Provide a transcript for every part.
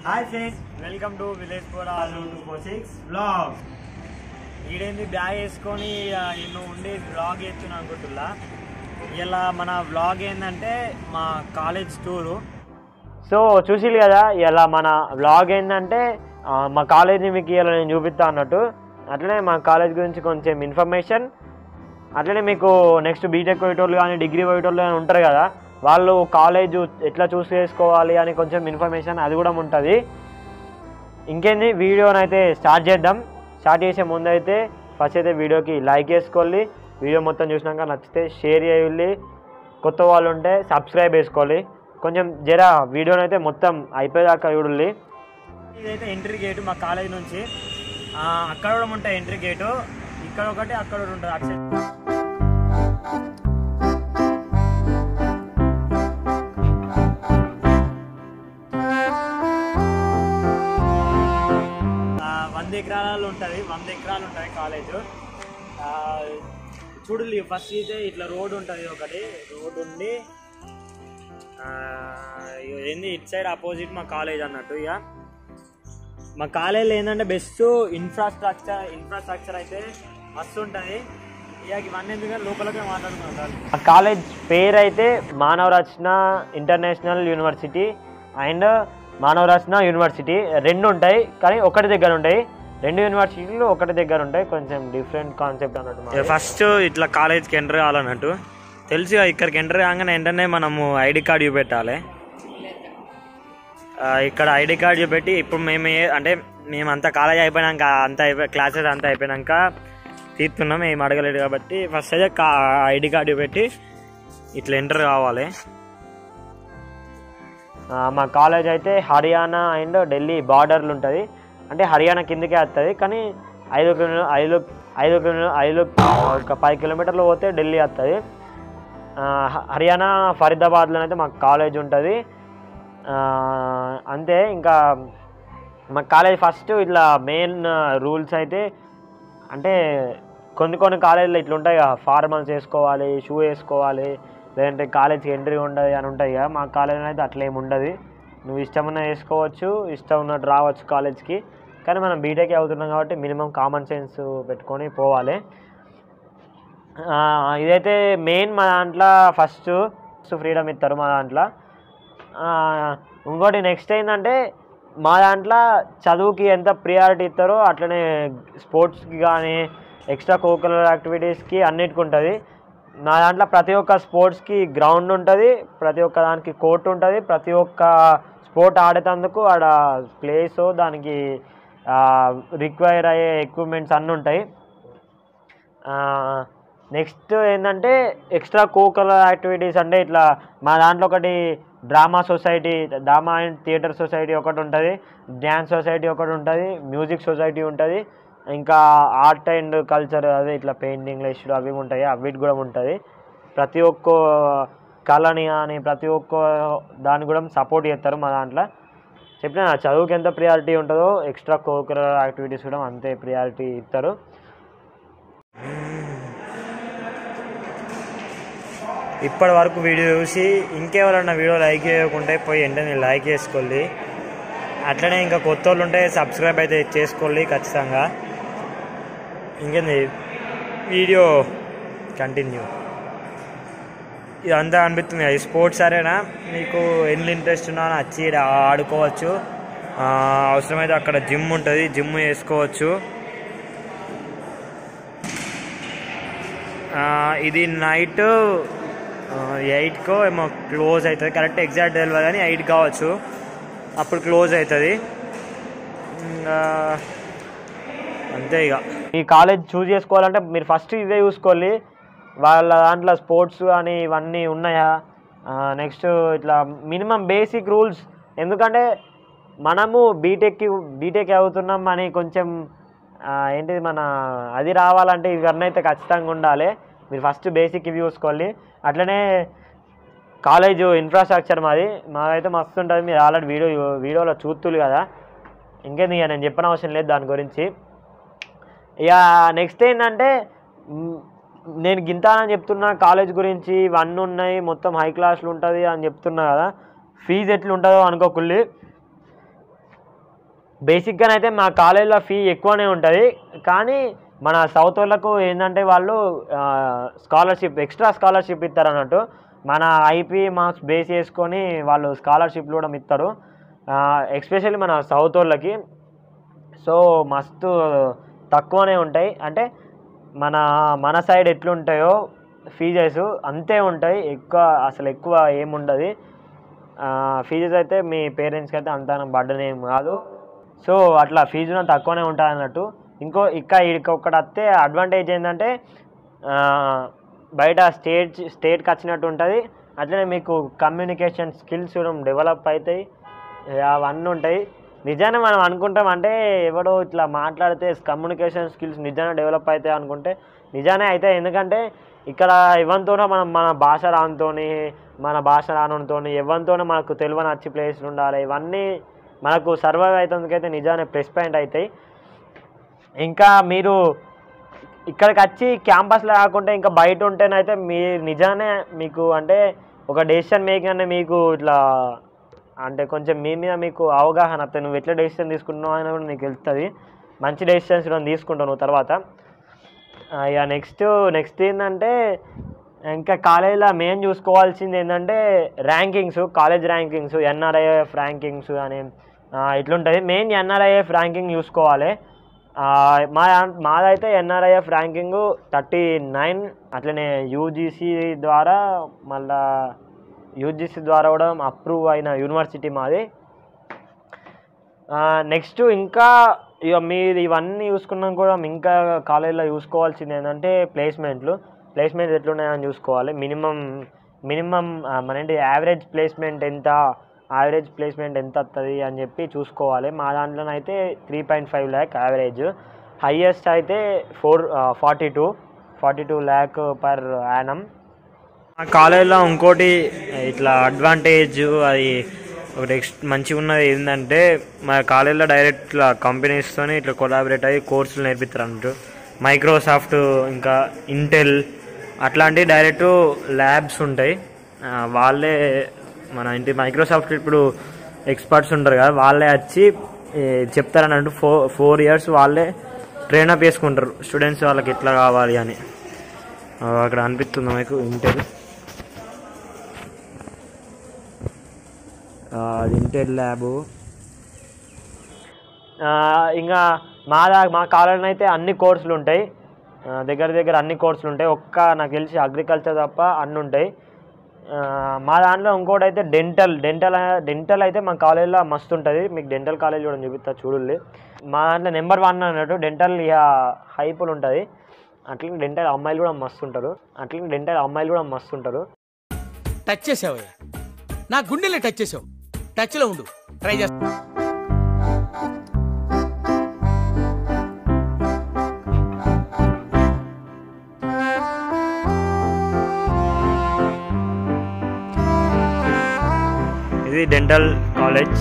hi friends welcome to village four two four six blog ఈడేంది bag వేసుకొని నేను ఉండి బ్లాగ్ చేస్తున్నా అనుకుంటున్నా ఇలా మన బ్లాగ్ ఏంటంటే మా కాలేజ్ టూరు సో చూసిల్లు కదా ఇలా మన బ్లాగ్ ఏంటంటే ఆ, మా కాలేజీ మీకు ఇలా నేను చూపిస్తా అన్నట్టు అట్లనే మా కాలేజ్ గురించి కొంచెం ఇన్ఫర్మేషన్ అట్లనే మీకు నెక్స్ట్ బీటెక్ పోయేటోళ్ళు కానీ డిగ్రీ పోయేటోళ్ళు కానీ ఉంటారు కదా వాళ్ళు కాలేజ్ ఎట్లా చూస్ చేసుకోవాలి అని కొంచెం ఇన్ఫర్మేషన్ అది కూడా ఉంటుంది ఇంకేంది వీడియోని అయితే స్టార్ట్ చేద్దాం స్టార్ట్ చేసే ముందు అయితే ఫస్ట్ అయితే వీడియోకి లైక్ చేసుకోవాలి వీడియో మొత్తం చూసినాక నచ్చితే షేర్ చేయాలి కొత్త వాళ్ళు ఉంటే సబ్స్క్రైబ్ చేసుకోవాలి కొంచెం జర వీడియోని అయితే మొత్తం అయిపోయేదాకా చూడాలి ఇదైతే ఎంట్రీ గేటు మా కాలేజ్ నుంచి ఆ, అక్కడ కూడా ఉంటాయి ఎంట్రీ గేటు ఇక్కడ ఒకటి అక్కడ ఒకటి ఉంటుంది అటు సైడ్ ఆ, వంద ఎకరాలు ఉంటుంది వంద ఎకరాలు ఉంటుంది కాలేజ్ చూడలి ఫస్ట్ అయితే ఇట్లా రోడ్ ఉంటుంది ఒకటి రోడ్ ఉండి ఆ, ఇగో ఏంది ఇటు సైడ్ అపోజిట్ మా కాలేజ్ అన్నట్టు ఇక మా కాలేజీలో ఏంటంటే బెస్ట్ ఇన్ఫ్రాస్ట్రక్చర్ ఇన్ఫ్రాస్ట్రక్చర్ అయితే మస్తు ఉంటుంది ఇక ఇవన్నీ ఎందుకంటే లోపలకే మాట్లాడుకుంటారు ఆ కాలేజ్ పేరు అయితే Manav Rachna international university and Manav Rachna university రెండు ఉంటాయి కానీ ఒకటి దగ్గర ఉంటాయి రెండు యూనివర్సిటీలు ఒకటి దగ్గర ఉంటాయి కొంచెం డిఫరెంట్ కాన్సెప్ట్ అన్నట్టు ఫస్ట్ ఇట్లా కాలేజ్కి ఎంటర్ కావాలన్నట్టు తెలుసు ఇక్కడికి ఎంటర్ కాగానే వెంటనే మనము ఐడి కార్డు చూపెట్టాలి ఆ, ఇక్కడ ఐడి కార్డు చూపెట్టి ఇప్పుడు మేము ఏ- అంటే మేము అంతా కాలేజ్ అయిపోయినాక అంతా అయిపోయి క్లాసెస్ అంతా అయిపోయినాక తీస్తున్నాం ఏం అడగలేదు కాబట్టి ఫస్ట్ అయితే కా ఐడి కార్డు చూపెట్టి ఇట్లా ఎంటర్ కావాలి ఆ, మా కాలేజ్ అయితే హర్యానా అండ్ ఢిల్లీ బార్డర్లు ఉంటుంది అంటే హర్యానా కిందకే వస్తుంది కానీ ఐదు కిలో ఐదు ఐదు కిలో ఐదు ఒక పది కిలోమీటర్లు పోతే ఢిల్లీ వస్తుంది హర్యానా ఫరీదాబాద్లో అయితే మా కాలేజ్ ఉంటుంది ఆ, అంతే ఇంకా మా కాలేజ్ ఫస్ట్ ఇట్లా మెయిన్ రూల్స్ అయితే అంటే కొన్ని కొన్ని కాలేజీలో ఇట్లా ఉంటాయి కదా ఫార్మల్స్ వేసుకోవాలి షూ వేసుకోవాలి లేదంటే కాలేజ్కి ఎంట్రీ ఉండదు అని ఉంటాయి కదా మా కాలేజీలో అయితే అట్లా ఏమి ఉండదు నువ్వు ఇష్టమున్న వేసుకోవచ్చు ఇష్టం ఉన్నట్టు రావచ్చు కాలేజ్కి కానీ మనం బీటెక్ అవుతున్నాం కాబట్టి మినిమం కామన్ సెన్స్ పెట్టుకొని పోవాలి ఆ, ఇదైతే మెయిన్ మా దాంట్లో ఫస్ట్ ఫ్రీడమ్ ఇస్తారు మా దాంట్లో ఆ, ఇంకోటి నెక్స్ట్ ఏంటంటే మా దాంట్లో చదువుకి ఎంత ప్రియారిటీ ఇస్తారో అట్లనే స్పోర్ట్స్కి కానీ ఎక్స్ట్రా కోకులర్ యాక్టివిటీస్కి అన్నిటికి ఉంటుంది నా దాంట్లో ప్రతి ఒక్క స్పోర్ట్స్కి గ్రౌండ్ ఉంటుంది ప్రతి ఒక్క దానికి కోర్ట్ ఉంటుంది ప్రతి ఒక్క స్పోర్ట్ ఆడేటందుకు ఆడ ప్లేస్ దానికి రిక్వైర్ అయ్యే ఎక్విప్మెంట్స్ అన్నీ ఉంటాయి నెక్స్ట్ ఏంటంటే ఎక్స్ట్రా కోకలర్ యాక్టివిటీస్ అంటే ఇట్లా మా దాంట్లో ఒకటి drama society drama and theatre society ఒకటి ఉంటుంది డ్యాన్స్ సొసైటీ ఒకటి ఉంటుంది మ్యూజిక్ సొసైటీ ఉంటుంది ఇంకా ఆర్ట్ అండ్ కల్చర్ అదే ఇట్లా పెయింటింగ్ వేసుడు అవి ఉంటాయి అవిటి కూడా ఉంటుంది ప్రతి ఒక్క కళని కానీ ప్రతి ఒక్క దాన్ని కూడా సపోర్ట్ చేస్తారు మా దాంట్లో చెప్పిన చదువుకి ఎంత ప్రియారిటీ ఉంటుందో ఎక్స్ట్రా కోకలర్ యాక్టివిటీస్ కూడా అంతే ప్రియారిటీ ఇస్తారు ఇప్పటి వరకు వీడియో చూసి ఇంకెవరన్నా వీడియో లైక్ చేయకుంటే పోయి వెంటనే లైక్ చేసుకోండి అట్లనే ఇంకా కొత్త వాళ్ళు ఉంటే సబ్స్క్రైబ్ అయితే చేసుకోండి ఖచ్చితంగా ఇంకేంది వీడియో కంటిన్యూ ఇదంతా అనిపిస్తుంది ఈ స్పోర్ట్స్ సరేనా మీకు ఎన్ని ఇంట్రెస్ట్ ఉన్నా వచ్చి ఈడ ఆడుకోవచ్చు ఆ, అవసరమైతే అక్కడ జిమ్ ఉంటుంది జిమ్ చేసుకోవచ్చు ఆ, ఇది నైట్ ఎయిట్కో ఏమో క్లోజ్ అవుతుంది కరెక్ట్ ఎగ్జాక్ట్ తెలియదు కానీ ఎయిట్ కావచ్చు అప్పుడు క్లోజ్ అవుతుంది ఇంకా అంతే ఇక ఈ కాలేజ్ చూస్ చేసుకోవాలంటే మీరు ఫస్ట్ ఇవే చూసుకోవాలి వాళ్ళ దాంట్లో స్పోర్ట్స్ కానీ ఇవన్నీ ఉన్నాయా నెక్స్ట్ ఇట్లా మినిమం బేసిక్ రూల్స్ ఎందుకంటే మనము బీటెక్కి బీటెక్ అవుతున్నాం అని కొంచెం ఆ, ఏంటిది మన అది రావాలంటే ఇవన్నీ అయితే ఖచ్చితంగా ఉండాలి మీరు ఫస్ట్ బేసిక్ ఇవి చూసుకోవాలి అట్లనే కాలేజ్ ఇన్ఫ్రాస్ట్రక్చర్ మాది మాదైతే మస్తు ఉంటుంది మీరు ఆల్రెడీ వీడియో వీడియోలో చూస్తులు కదా ఇంకేంది ఇక నేను చెప్పిన అవసరం లేదు దాని గురించి ఇక నెక్స్ట్ ఏంటంటే మ్, నేను గింత అని చెప్తున్నా కాలేజ్ గురించి ఇవన్నీ ఉన్నాయి మొత్తం హై క్లాస్లు ఉంటుంది అని చెప్తున్నా కదా ఫీజు ఎట్లుంటుందో అనుకోకుల్లి బేసిక్గానైతే మా కాలేజీలో ఫీ ఎక్కువనే ఉంటుంది కానీ మన సౌత్ వాళ్ళకు ఏంటంటే వాళ్ళు స్కాలర్షిప్ ఎక్స్ట్రా స్కాలర్షిప్ ఇస్తారు అన్నట్టు మన ఐపీ మార్క్స్ బేస్ చేసుకొని వాళ్ళు స్కాలర్షిప్లు కూడా ఇస్తారు ఎస్పెషల్లీ మన సౌత్ వాళ్ళకి సో మస్తు తక్కువనే ఉంటాయి అంటే మన మన సైడ్ ఎట్లుంటాయో ఫీజెస్ అంతే ఉంటాయి ఎక్కువ అసలు ఎక్కువ ఏముండదు ఫీజెస్ అయితే మీ పేరెంట్స్కి అయితే అంత బర్డన్ ఏం కాదు సో అట్లా ఫీజు తక్కువనే ఉంటుంది అన్నట్టు ఇంకో ఇంకా ఒకటి వస్తే అడ్వాంటేజ్ ఏంటంటే ఆ, బయట స్టేట్ స్టేట్కి వచ్చినట్టు ఉంటుంది అట్లనే మీకు కమ్యూనికేషన్ స్కిల్స్ కూడా డెవలప్ అవుతాయి అవన్నీ ఉంటాయి నిజాన్ని మనం అనుకుంటాం అంటే ఎవడో ఇట్లా మాట్లాడితే కమ్యూనికేషన్ స్కిల్స్ నిజంగా డెవలప్ అవుతాయి అనుకుంటే నిజానే అయితే ఎందుకంటే ఇక్కడ ఎవరితోనో మనం మన భాష రానితోని మన భాష రానుతోని ఎవరితోనో మనకు తెలియని వచ్చి ప్లేస్లు ఉండాలి ఇవన్నీ మనకు సర్వైవ్ అవుతుందికైతే నిజానే ప్లస్ పాయింట్ అవుతాయి ఇంకా మీరు ఇక్కడికి వచ్చి క్యాంపస్లో కాకుండా ఇంకా బయట ఉంటేనైతే మీ నిజానే మీకు అంటే ఒక డెసిషన్ మేకింగ్ అంటే మీకు ఇట్లా అంటే కొంచెం మీ మీద మీకు అవగాహన వస్తుంది నువ్వు ఎట్లా డెసిషన్ తీసుకుంటున్నావు అని కూడా నీకు తెలుస్తుంది మంచి డెసిషన్స్ కూడా తీసుకుంటావు నువ్వు తర్వాత ఆ, ఇక నెక్స్ట్ నెక్స్ట్ ఏంటంటే ఇంకా కాలేజీలో మెయిన్ చూసుకోవాల్సింది ఏంటంటే rankings college rankings NRIF rankings అని ఆ, ఇట్లుంటుంది మెయిన్ ఎన్ఆర్ఐఎఫ్ ర్యాంకింగ్ చూసుకోవాలి ఆ, మా దాం- మాదైతే ఎన్ఆర్ఐఎఫ్ ర్యాంకింగ్ థర్టీ నైన్ అట్లనే యూజీసీ ద్వారా మళ్ళా యూజీసీ ద్వారా కూడా అప్రూవ్ అయిన యూనివర్సిటీ మాది నెక్స్ట్ ఇంకా ఇక మీరు ఇవన్నీ చూసుకున్నాం కూడా ఇంకా కాలేజీలో చూసుకోవాల్సింది ఏంటంటే ప్లేస్మెంట్లు ప్లేస్మెంట్స్ ఎట్లున్నాయని చూసుకోవాలి మినిమం మినిమం మన ఏంటి యావరేజ్ ప్లేస్మెంట్ ఎంత యావరేజ్ ప్లేస్మెంట్ ఎంత వస్తుంది అని చెప్పి చూసుకోవాలి మా దాంట్లోనైతే three point five lakh average highest అయితే four forty two forty two lakh per annum మా కాలేజీలో ఇంకోటి ఇట్లా అడ్వాంటేజ్ అది ఒకటి ఎక్స్ మంచిగా ఉన్నది ఏంటంటే మా కాలేజీలో డైరెక్ట్ ఇట్లా కంపెనీస్తోని ఇట్లా కొలాబరేట్ అయ్యి కోర్సులు నేర్పిస్తారు అన్నట్టు మైక్రోసాఫ్ట్ ఇంకా ఇంటెల్ అట్లాంటి డైరెక్ట్ ల్యాబ్స్ ఉంటాయి ఆ, వాళ్ళే మన ఇంటి మైక్రోసాఫ్ట్ ఇప్పుడు ఎక్స్పర్ట్స్ ఉంటారు కదా వాళ్ళే వచ్చి ఏ, చెప్తారన్నట్టు ఫోర్ ఫోర్ ఇయర్స్ వాళ్ళే ట్రైనప్ చేసుకుంటారు స్టూడెంట్స్ వాళ్ళకి ఎట్లా కావాలి అని ఆ, అక్కడ అనిపిస్తుంది మీకు ఇంటెల్ ఆ, అది ఇంటెల్ ల్యాబు ఇంకా మా దా మా కాలేజీలో అయితే అన్ని కోర్సులు ఉంటాయి ఆ, దగ్గర దగ్గర అన్ని కోర్సులు ఉంటాయి ఒక్క నాకు తెలిసి అగ్రికల్చర్ తప్ప అన్ని ఉంటాయి ఆ, మా దాంట్లో ఇంకోటి అయితే డెంటల్ డెంటల్ డెంటల్ అయితే మా కాలేజీలో మస్తు ఉంటుంది మీకు డెంటల్ కాలేజ్ కూడా చూపిస్తా చూడండి మా దాంట్లో నెంబర్ వన్ అన్నట్టు డెంటల్ ఇక హైపుల్ ఉంటుంది అట్లనే డెంటల్ అమ్మాయిలు కూడా మస్తు ఉంటారు అట్లనే డెంటల్ అమ్మాయిలు కూడా మస్తు ఉంటారు టచ్ చేసావయ్యా నా గుండెల్ని టచ్ చేసావు టచ్ లో ఉండు ట్రై చేస్తా ఇది డెంటల్ కాలేజ్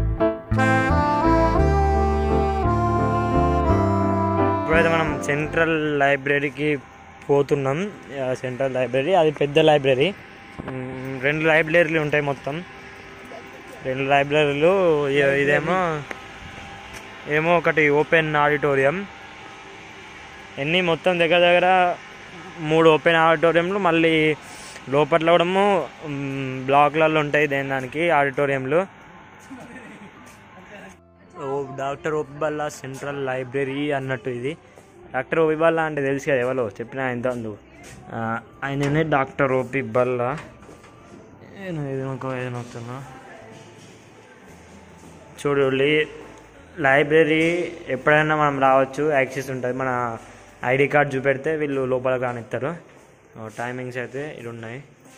ఇప్పుడైతే మనం సెంట్రల్ లైబ్రరీకి పోతున్నాం ఆ, సెంట్రల్ లైబ్రరీ అది పెద్ద లైబ్రరీ మ్, రెండు లైబ్రరీలు ఉంటాయి మొత్తం రెండు లైబ్రరీలు ఇ- ఇదేమో ఏమో ఒకటి ఓపెన్ ఆడిటోరియం ఎన్ని మొత్తం దగ్గర దగ్గర మూడు ఓపెన్ ఆడిటోరియంలు మళ్ళీ లోపల కూడా బ్లాక్లలో ఉంటాయి దేని దానికి ఆడిటోరియంలు ఓ డాక్టర్ ఓపిబల్లా సెంట్రల్ లైబ్రరీ అన్నట్టు ఇది డాక్టర్ ఓపిబల్లా అంటే తెలుసు కదా ఎవరో చెప్పిన ఆయన అందు ఆయననే డాక్టర్ ఓపిబల్లా ఇది ఒక ఏదైనా వస్తున్నా చూడండి లైబ్రరీ ఎప్పుడైనా మనం రావచ్చు యాక్సెస్ ఉంటుంది మన ఐడి కార్డ్ చూపెడితే వీళ్ళు లోపలికి రానిస్తారు టైమింగ్స్ అయితే ఇవి ఉన్నాయి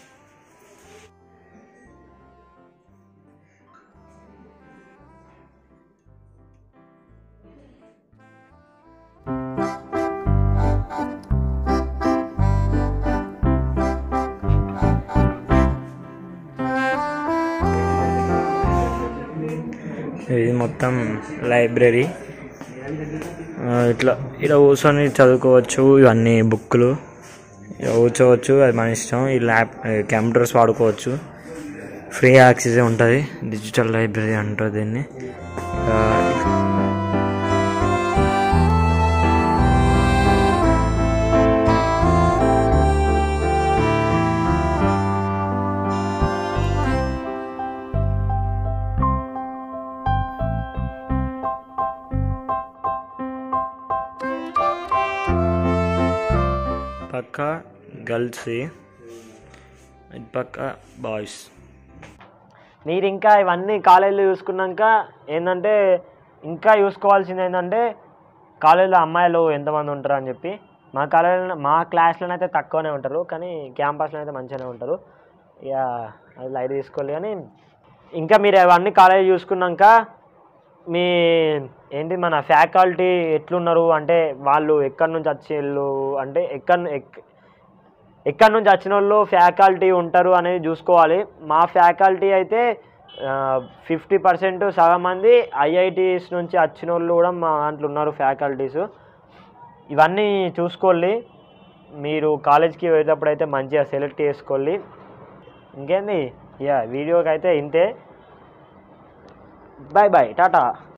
ఇది మొత్తం లైబ్రరీ ఆ, ఇట్లా ఇలా కూర్చొని చదువుకోవచ్చు ఇవన్నీ బుక్కులు ఇలా కూర్చోవచ్చు అది మన ఇష్టం ఈ ల్యాప్ కంప్యూటర్స్ వాడుకోవచ్చు ఫ్రీ యాక్సెస్ ఉంటుంది డిజిటల్ లైబ్రరీ అంటారు దీన్ని ఆ, పక్క గర్ల్స్ ఇది పక్క బాయ్స్ మీరు ఇంకా ఇవన్నీ కాలేజీలో చూసుకున్నాక ఏంటంటే ఇంకా చూసుకోవాల్సింది ఏంటంటే కాలేజీలో అమ్మాయిలు ఎంతమంది ఉంటారు అని చెప్పి మా కాలేజీలో మా క్లాస్లో అయితే తక్కువనే ఉంటారు కానీ క్యాంపస్లో అయితే మంచిగానే ఉంటారు ఇక అది లైట్ తీసుకోవాలి కానీ ఇంకా మీరు అవన్నీ కాలేజీ చూసుకున్నాక మీ ఏంటి మన ఫ్యాకల్టీ ఎట్లున్నారు అంటే వాళ్ళు ఎక్కడి నుంచి వచ్చేళ్ళు అంటే ఎక్కడ ఎక్ ఎక్కడి నుంచి వచ్చిన వాళ్ళు ఫ్యాకల్టీ ఉంటారు అనేది చూసుకోవాలి మా ఫ్యాకల్టీ అయితే ఫిఫ్టీ పర్సెంట్ సగం మంది ఐఐటీస్ నుంచి వచ్చిన వాళ్ళు కూడా మా దాంట్లో ఉన్నారు ఫ్యాకల్టీస్ ఇవన్నీ చూసుకోవాలి మీరు కాలేజ్కి వెళ్ళేటప్పుడు అయితే మంచిగా సెలెక్ట్ చేసుకోవాలి ఇంకేంది యా వీడియోకి అయితే ఇంతే బాయ్ బాయ్ టాటా